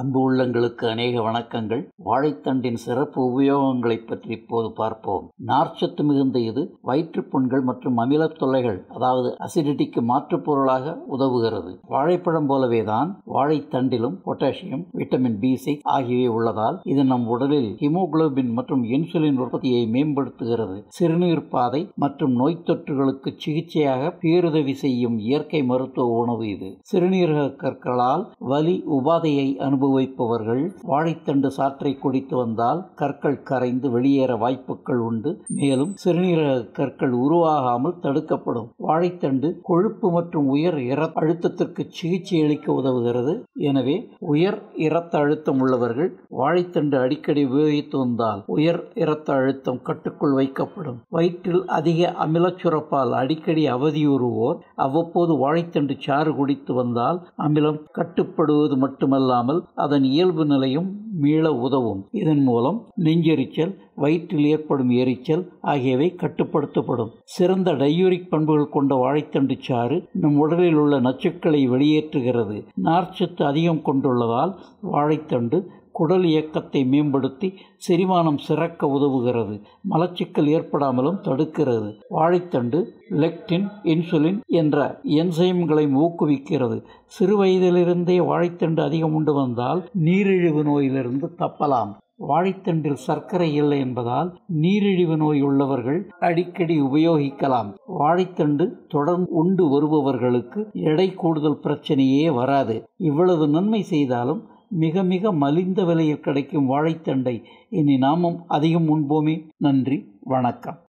அன்பு உள்ளங்களுக்கு அநேக வணக்கங்கள் வாழைத்தண்டின் சிறப்பு உபயோகங்களைப் பற்றி இப்போது பார்ப்போம் நார்ச்சத்து மிகுந்த இது வயிற்றுப் புண்கள் மற்றும் அமிலத் தொல்லைகள் அதாவது அசிடிட்டிக்கு மாற்றுப் பொருளாக உதவுகிறது வாழைப்பழம் போலவேதான் வாழைத்தண்டிலும் பொட்டாசியம் விட்டமின் பி சிக்ஸ் ஆகியவை உள்ளதால் இது நம் உடலில் ஹீமோகுளோபின் மற்றும் இன்சுலின் உற்பத்தியை மேம்படுத்துகிறது சிறுநீர் பாதை மற்றும் நோய் தொற்றுகளுக்கு சிகிச்சையாக பேருதவி செய்யும் இயற்கை மருத்துவ உணவு இது சிறுநீரக கற்களால் வலி உபாதையை அனுபவிப்பவர்கள் வாழைத்தண்டு சாற்றை குடித்து வந்தால் கற்கள் கரைந்து வெளியேற வாய்ப்புகள் உண்டு மேலும் சிறுநீரக கற்கள் உருவாகாமல் தடுக்கப்படும் வாழைத்தண்டு கொழுப்பு மற்றும் உயர் இரத்த அழுத்தத்திற்கு சிகிச்சை அளிக்க உதவுகிறது எனவே உயர் இரத்த அழுத்தம் உள்ளவர்கள் வாழைத்தண்டு அடிக்கடி உபயோகித்து வந்தால் உயர் இரத்த அழுத்தம் கட்டுக்குள் வைக்கப்படும் வயிற்றில் அதிக அமிலச் சுரப்பால் அடிக்கடி அவதியுறுவோர் அவ்வப்போது வாழைத்தண்டு சாறு குடித்து வந்தால் அமிலம் கட்டுப்படுவது மட்டுமல்லாமல் அதன் இயல்பு நிலையும் மீள உதவும் இதன் மூலம் நெஞ்செரிச்சல் வயிற்றில் ஏற்படும் எரிச்சல் ஆகியவை கட்டுப்படுத்தப்படும் சிறந்த டையூரிக் பண்புகள் கொண்ட வாழைத்தண்டு சாறு நம் உடலில் உள்ள நச்சுக்களை வெளியேற்றுகிறது நார்ச்சத்து அதிகம் கொண்டுள்ளதால் வாழைத்தண்டு குடல் இயக்கத்தை மேம்படுத்தி செரிமானம் சிறக்க உதவுகிறது மலச்சிக்கல் ஏற்படாமலும் தடுக்கிறது வாழைத்தண்டு லெக்டின் இன்சுலின் என்ற என்சைம்களை ஊக்குவிக்கிறது சிறு வயதிலிருந்தே வாழைத்தண்டு அதிகம் உண்டு வந்தால் நீரிழிவு நோயிலிருந்து தப்பலாம் வாழைத்தண்டில் சர்க்கரை இல்லை என்பதால் நீரிழிவு நோய் உள்ளவர்கள் அடிக்கடி உபயோகிக்கலாம் வாழைத்தண்டு தொடர்ந்து உண்டு வருபவர்களுக்கு எடை கூடுதல் பிரச்சனையே வராது இவ்வளவு நன்மை செய்தாலும் மிக மிக மலிந்த விலையில் கிடைக்கும் வாழைத்தண்டை இனி நாமும் அதிகம் உண்போமே நன்றி வணக்கம்